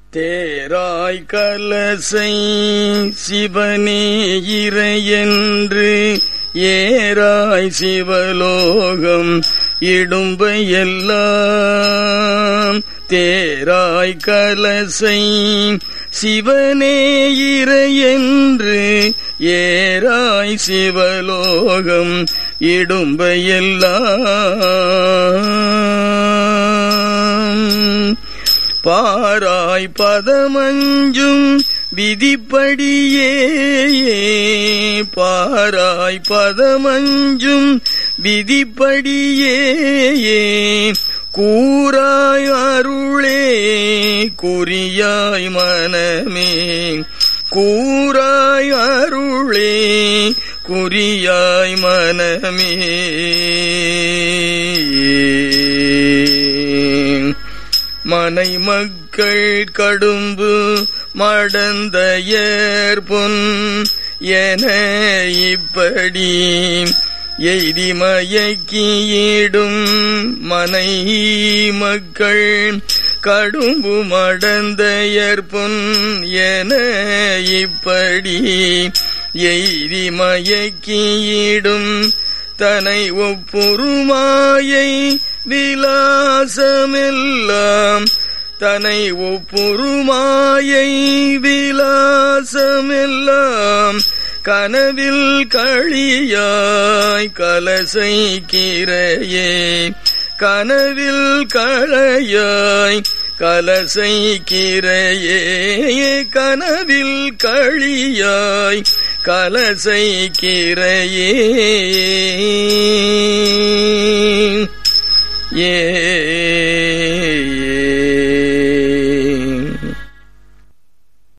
தேராய் கலசை சிவனே இறையென்று ஏராய் சிவலோகம் இடும்பையெல்லாம் தேராய் கலசை சிவனே இறையென்று ஏராய் சிவலோகம் இடும்பையெல்லாம் பாராய் பதமஞ்சும் விதிப்படியே பாராய் பதமஞ்சும் விதிப்படியே கூறாய் அருளே குறியாய் மனமே கூறாய் அருளே குறியாய் மனமே மனை மக்கள் கடும்பு மடந்தையர் பொன் என இப்படி எய்தி மயக்கியிடும் மனை மக்கள் கடும்பு மடந்தையர் பொன் என இப்படி எய்தி மயக்கியிடும் தனை ஒப்புருமாயை விலாசமெல்லாம் தனை ஒப்புருமாயை விலாசமெல்லாம் கனவில் களியாய் கலசை கிரையே கனவில் களையாய் கலசை கிரையே கனவில் களியாய் கலசை கிரையே ஏ